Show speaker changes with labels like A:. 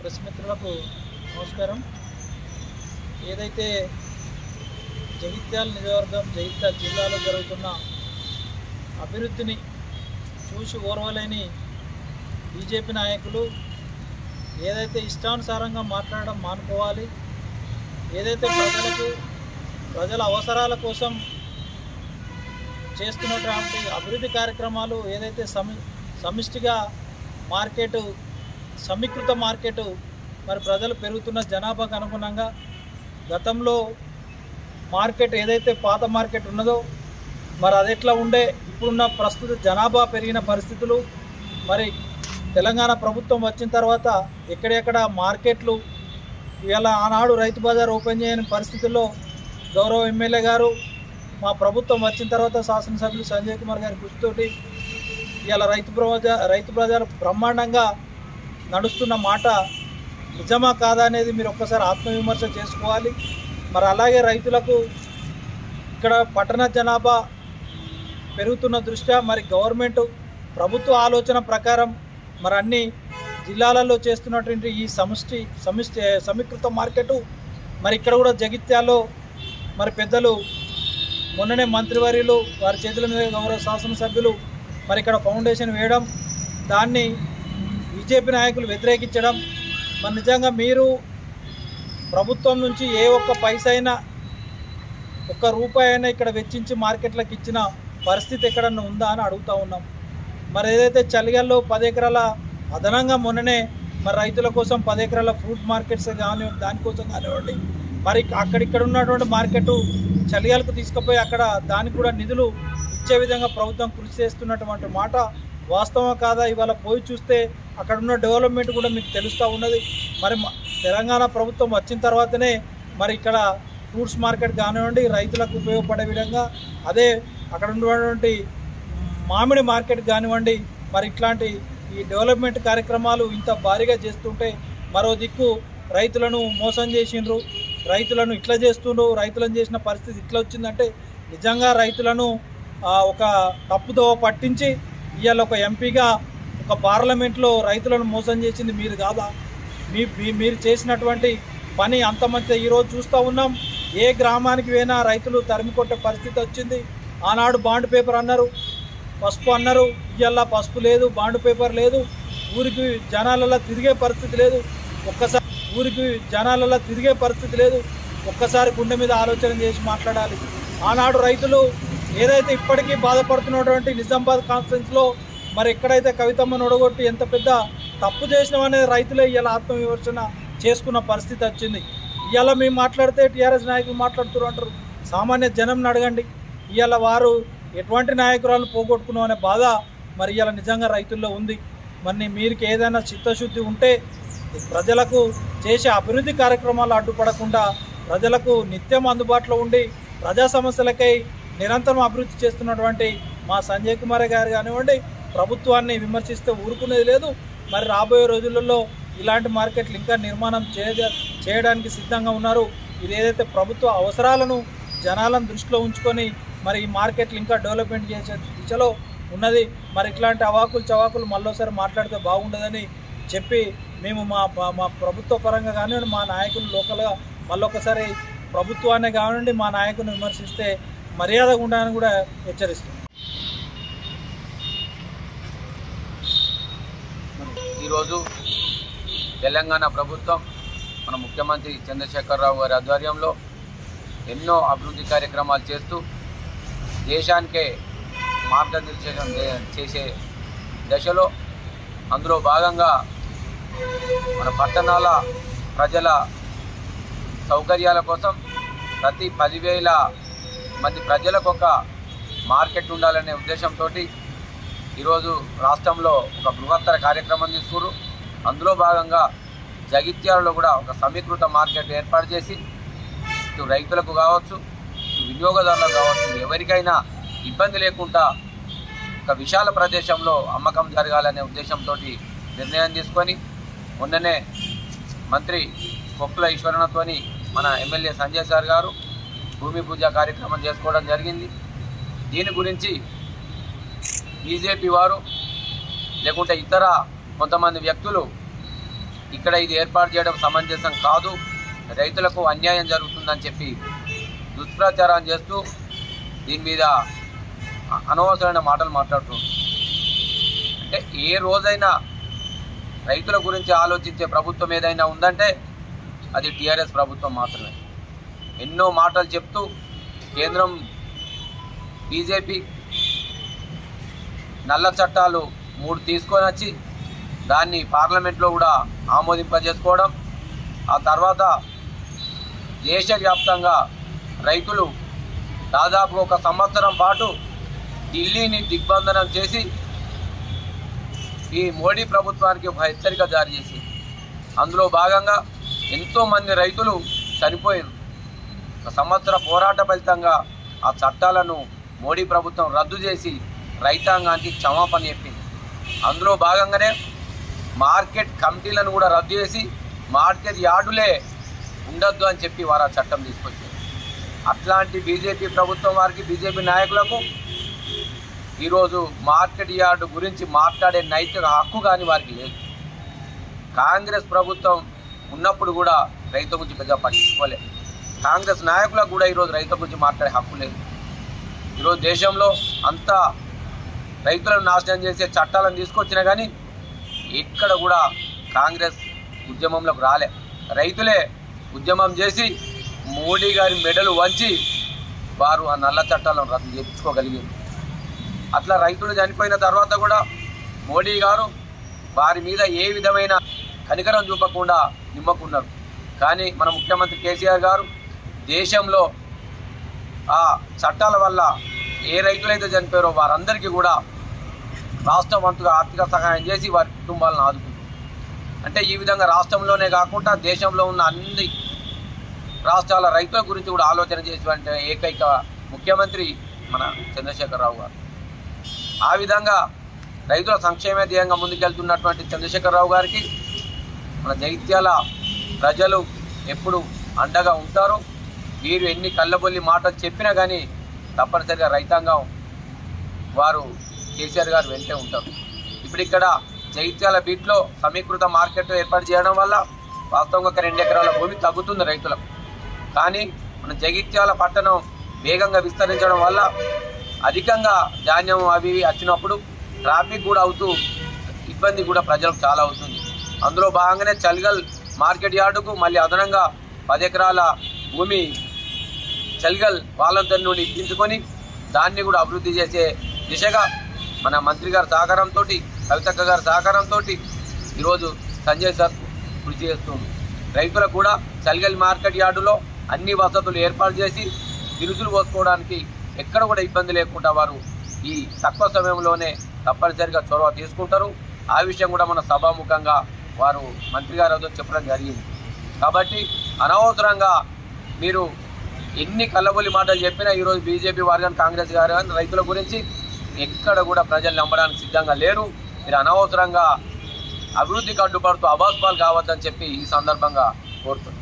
A: press మిత్రులకు నమస్కారం ఏదైతే జగిత్యాల నియోజకవర్గం జగిత్యాల జిల్లాలో జరుగుతున్న అభివృద్ధిని చూసి ఓర్వలేని బీజేపీ నాయకులు ఏదైతే ఇష్టానుసారంగా మాట్లాడడం మానుకోవాలి ఏదైతే ప్రజలకు ప్రజల అవసరాల కోసం చేస్తున్నటువంటి అభివృద్ధి కార్యక్రమాలు ఏదైతే సమి సమిష్టిగా మార్కెట్ సమీకృత మార్కెట్ మరి ప్రజలు పెరుగుతున్న జనాభాకు అనుగుణంగా గతంలో మార్కెట్ ఏదైతే పాత మార్కెట్ ఉన్నదో మరి అది ఎట్లా ఉండే ఇప్పుడున్న ప్రస్తుత జనాభా పెరిగిన పరిస్థితులు మరి తెలంగాణ ప్రభుత్వం వచ్చిన తర్వాత ఎక్కడెక్కడ మార్కెట్లు ఇవాళ ఆనాడు రైతు బజార్ ఓపెన్ చేయని పరిస్థితుల్లో గౌరవ ఎమ్మెల్యే గారు మా ప్రభుత్వం వచ్చిన తర్వాత శాసనసభ్యులు సంజయ్ కుమార్ గారి కృషితోటి ఇవాళ రైతు ప్రజా రైతు ప్రజలు బ్రహ్మాండంగా నడుస్తున్న మాట నిజమా కాదా అనేది మీరు ఒక్కసారి ఆత్మవిమర్శ చేసుకోవాలి మరి అలాగే రైతులకు ఇక్కడ పట్టణ జనాభా పెరుగుతున్న దృష్ట్యా మరి గవర్నమెంట్ ప్రభుత్వ ఆలోచన ప్రకారం మరి అన్ని జిల్లాలలో చేస్తున్నటువంటి ఈ సమిష్టి సమిష్టి సమీకృత మార్కెట్ మరి ఇక్కడ కూడా జగిత్యాల్లో మరి పెద్దలు మొన్ననే మంత్రివర్యులు వారి చేతుల మీద గౌరవ శాసనసభ్యులు మరి ఇక్కడ ఫౌండేషన్ వేయడం దాన్ని బీజేపీ నాయకులు వ్యతిరేకించడం మరి నిజంగా మీరు ప్రభుత్వం నుంచి ఏ ఒక్క పైసా అయినా ఒక్క రూపాయి అయినా ఇక్కడ వెచ్చించి మార్కెట్లకు ఇచ్చిన పరిస్థితి ఎక్కడన్నా ఉందా అని అడుగుతా ఉన్నాం మరి ఏదైతే చలిగాల్లో పది ఎకరాల అదనంగా మొన్ననే మరి రైతుల కోసం పది ఎకరాల ఫ్రూట్ మార్కెట్స్ కానీ దానికోసం కానివ్వండి మరి అక్కడిక్కడ ఉన్నటువంటి మార్కెట్ చలిగాలకు తీసుకుపోయి అక్కడ దానికి కూడా నిధులు ఇచ్చే విధంగా ప్రభుత్వం కృషి చేస్తున్నటువంటి మాట వాస్తవం కాదా ఇవాళ పోయి చూస్తే అక్కడ ఉన్న డెవలప్మెంట్ కూడా మీకు తెలుస్తూ ఉన్నది మరి మ- తెలంగాణ ప్రభుత్వం వచ్చిన తర్వాతనే మరి ఇక్కడ ఫ్రూట్స్ మార్కెట్ కానివ్వండి రైతులకు ఉపయోగపడే విధంగా అదే అక్కడ ఉన్నటువంటి మామిడి మార్కెట్ కానివ్వండి మరి ఇట్లాంటి ఈ డెవలప్మెంట్ కార్యక్రమాలు ఇంత భారీగా చేస్తుంటే మరో దిక్కు రైతులను మోసం చేసిండ్రు రైతులను ఇట్లా చేస్తుండ్రు రైతులను చేసిన పరిస్థితి ఇట్లా వచ్చిందంటే నిజంగా రైతులను ఆ, ఒక తప్పుదోవ పట్టించి ఇవాళ ఒక ఎంపీగా ఒక పార్లమెంట్లో రైతులను మోసం చేసింది మీరు కాదా మీ మీ- మీరు చేసినటువంటి పని అంత మంచిగా ఈరోజు చూస్తూ ఉన్నాం ఏ గ్రామానికి పోయినా రైతులు తరిమి కొట్టే పరిస్థితి వచ్చింది ఆనాడు బాండ్ పేపర్ అన్నారు పసుపు అన్నారు ఇవాళ పసుపు లేదు బాండ్ పేపర్ లేదు ఊరికి జనాలలో తిరిగే పరిస్థితి లేదు ఒక్కసారి ఊరికి జనాలలో తిరిగే పరిస్థితి లేదు ఒక్కసారి గుండె మీద ఆలోచన చేసి మాట్లాడాలి ఆనాడు రైతులు ఏదైతే ఇప్పటికీ బాధపడుతున్నటువంటి నిజామాబాద్ కాన్ఫరెన్స్లో మరి ఎక్కడైతే కవితమ్మను ఒడగొట్టి ఎంత పెద్ద తప్పు చేసినామనేది రైతులే ఇవాళ ఆత్మవిమర్శన చేసుకున్న పరిస్థితి వచ్చింది ఇవాళ మేము మాట్లాడితే టీఆర్ఎస్ నాయకులు మాట్లాడుతున్నారు అంటారు సామాన్య జనం అడగండి ఇవాళ వారు ఎటువంటి నాయకురాలను పోగొట్టుకున్నాం అనే బాధ మరి ఇవాళ నిజంగా రైతుల్లో ఉంది మరి మీకు ఏదైనా చిత్తశుద్ధి ఉంటే ప్రజలకు చేసే అభివృద్ధి కార్యక్రమాలు అడ్డుపడకుండా ప్రజలకు నిత్యం అందుబాటులో ఉండి ప్రజా సమస్యలకై నిరంతరం అభివృద్ధి చేస్తున్నటువంటి మా సంజయ్ కుమార్ గారు కానివ్వండి ప్రభుత్వాన్ని విమర్శిస్తే ఊరుకునేది లేదు మరి రాబోయే రోజులలో ఇలాంటి మార్కెట్లు ఇంకా నిర్మాణం చేయ చేయడానికి సిద్ధంగా ఉన్నారు ఇది ఏదైతే ప్రభుత్వ అవసరాలను జనాలను దృష్టిలో ఉంచుకొని మరి ఈ మార్కెట్లు ఇంకా డెవలప్మెంట్ చేసే దిశలో ఉన్నది మరి ఇట్లాంటి అవాకులు చవాకులు మళ్ళోసారి మాట్లాడితే బాగుండదని చెప్పి మేము మా మా- మా ప్రభుత్వ పరంగా కానివ్వండి మా నాయకులు లోకల్గా మళ్ళొకసారి ప్రభుత్వాన్ని కానివ్వండి మా నాయకుని విమర్శిస్తే మర్యాదగా ఉండాలని కూడా హెచ్చరిస్తున్నాం
B: ఈరోజు తెలంగాణ ప్రభుత్వం మన ముఖ్యమంత్రి చంద్రశేఖరరావు గారి ఆధ్వర్యంలో ఎన్నో అభివృద్ధి కార్యక్రమాలు చేస్తూ దేశానికే మార్గనిర్దేశం చే- చేసే దశలో అందులో భాగంగా మన పట్టణాల ప్రజల సౌకర్యాల కోసం ప్రతి పదివేల మంది ప్రజలకు ఒక మార్కెట్ ఉండాలనే ఉద్దేశంతో ఈరోజు రాష్ట్రంలో ఒక బృహత్తర కార్యక్రమం తీసుకురు అందులో భాగంగా జగిత్యాలలో కూడా ఒక సమీకృత మార్కెట్ ఏర్పాటు చేసి ఇటు రైతులకు కావచ్చు ఇటు వినియోగదారులకు కావచ్చు ఎవరికైనా ఇబ్బంది లేకుండా ఒక విశాల ప్రదేశంలో అమ్మకం జరగాలనే ఉద్దేశంతో నిర్ణయం తీసుకొని మొన్ననే మంత్రి కొప్పుల ఈశ్వరణతోని మన ఎమ్మెల్యే సంజయ్ సార్ గారు భూమి పూజ కార్యక్రమం చేసుకోవడం జరిగింది దీని గురించి బీజేపీ వారు లేకుంటే ఇతర కొంతమంది వ్యక్తులు ఇక్కడ ఇది ఏర్పాటు చేయడం సమంజసం కాదు రైతులకు అన్యాయం జరుగుతుందని చెప్పి దుష్ప్రచారం చేస్తూ దీని మీద అ- అనవసరమైన మాటలు మాట్లాడుతుంది అంటే ఏ రోజైనా రైతుల గురించి ఆలోచించే ప్రభుత్వం ఏదైనా ఉందంటే అది టీఆర్ఎస్ ప్రభుత్వం మాత్రమే ఎన్నో మాటలు చెప్తూ కేంద్రం బీజేపీ నల్ల చట్టాలు మూడు తీసుకొని వచ్చి దాన్ని పార్లమెంట్లో కూడా ఆమోదింపజేసుకోవడం ఆ తర్వాత దేశవ్యాప్తంగా రైతులు దాదాపు ఒక సంవత్సరం పాటు ఢిల్లీని దిగ్బంధనం చేసి ఈ మోడీ ప్రభుత్వానికి ఒక హెచ్చరిక జారీ చేసి అందులో భాగంగా ఎంతోమంది రైతులు చనిపోయారు ఒక సంవత్సర పోరాట ఫలితంగా ఆ చట్టాలను మోడీ ప్రభుత్వం రద్దు చేసి రైతాంగానికి క్షమాపణ చెప్పింది అందులో భాగంగానే మార్కెట్ కమిటీలను కూడా రద్దు చేసి మార్కెట్ యార్డులే ఉండొద్దు అని చెప్పి వారు ఆ చట్టం తీసుకొచ్చారు అట్లాంటి బీజేపీ ప్రభుత్వం వారికి బీజేపీ నాయకులకు ఈరోజు మార్కెట్ యార్డు గురించి మాట్లాడే నైతిక హక్కు కానీ వారికి లేదు కాంగ్రెస్ ప్రభుత్వం ఉన్నప్పుడు కూడా రైతు గురించి పెద్దగా పట్టించుకోలే కాంగ్రెస్ నాయకులకు కూడా ఈరోజు రైతు గురించి మాట్లాడే హక్కు లేదు ఈరోజు దేశంలో అంతా రైతులను నాశనం చేసే చట్టాలను తీసుకొచ్చినా కానీ ఎక్కడ కూడా కాంగ్రెస్ ఉద్యమంలోకి రాలే రైతులే ఉద్యమం చేసి మోడీ గారి మెడలు వంచి వారు ఆ నల్ల చట్టాలను రద్దు చేయించుకోగలిగారు అట్లా రైతులు చనిపోయిన తర్వాత కూడా మోడీ గారు వారి మీద ఏ విధమైన కనికరం చూపకుండా నిమ్మకున్నారు కానీ మన ముఖ్యమంత్రి కేసీఆర్ గారు దేశంలో ఆ చట్టాల వల్ల ఏ రైతులైతే చనిపోయారో వారందరికీ కూడా రాష్ట్ర వంతుగా ఆర్థిక సహాయం చేసి వారి కుటుంబాలను ఆదుకుంటారు అంటే ఈ విధంగా రాష్ట్రంలోనే కాకుండా దేశంలో ఉన్న అన్ని రాష్ట్రాల రైతుల గురించి కూడా ఆలోచన చేసేటువంటి ఏకైక ముఖ్యమంత్రి మన చంద్రశేఖరరావు గారు ఆ విధంగా రైతుల సంక్షేమ ధ్యేయంగా ముందుకెళ్తున్నటువంటి చంద్రశేఖరరావు గారికి మన జైత్యాల ప్రజలు ఎప్పుడు అండగా ఉంటారు వీరు ఎన్ని కళ్ళబొల్లి మాటలు చెప్పినా కానీ తప్పనిసరిగా రైతాంగం వారు కేసీఆర్ గారు వెంటే ఉంటారు ఇప్పుడు ఇక్కడ జైత్యాల బీట్లో సమీకృత మార్కెట్ ఏర్పాటు చేయడం వల్ల వాస్తవంగా ఒక రెండు ఎకరాల భూమి తగ్గుతుంది రైతులకు కానీ మన జగిత్యాల పట్టణం వేగంగా విస్తరించడం వల్ల అధికంగా ధాన్యం అవి ఇవి వచ్చినప్పుడు ట్రాఫిక్ కూడా అవుతూ ఇబ్బంది కూడా ప్రజలకు చాలా అవుతుంది అందులో భాగంగానే చల్గల్ మార్కెట్ యార్డుకు మళ్ళీ అదనంగా పది ఎకరాల భూమి చల్గల్ వాళ్ళందరి నుండి ఇప్పించుకొని దాన్ని కూడా అభివృద్ధి చేసే దిశగా మన మంత్రి గారి సహకారంతో కవితక్క గారి సహకారంతో ఈరోజు సంజయ్ సార్ కృషి చేస్తుంది రైతులకు కూడా చల్గల్ మార్కెట్ యార్డులో అన్ని వసతులు ఏర్పాటు చేసి దినుసులు పోసుకోవడానికి ఎక్కడ కూడా ఇబ్బంది లేకుండా వారు ఈ తక్కువ సమయంలోనే తప్పనిసరిగా చొరవ తీసుకుంటారు ఆ విషయం కూడా మన సభాముఖంగా వారు మంత్రి గారు ఏదో చెప్పడం జరిగింది కాబట్టి అనవసరంగా మీరు ఎన్ని కళ్ళబొల్లి మాటలు చెప్పినా ఈరోజు బీజేపీ వారు కానీ కాంగ్రెస్ గారు కానీ రైతుల గురించి ఎక్కడ కూడా ప్రజలు నమ్మడానికి సిద్ధంగా లేరు మీరు అనవసరంగా అభివృద్ధికి అడ్డుపడుతూ అబాస్పాలు కావద్దని చెప్పి ఈ సందర్భంగా కోరుతున్నాను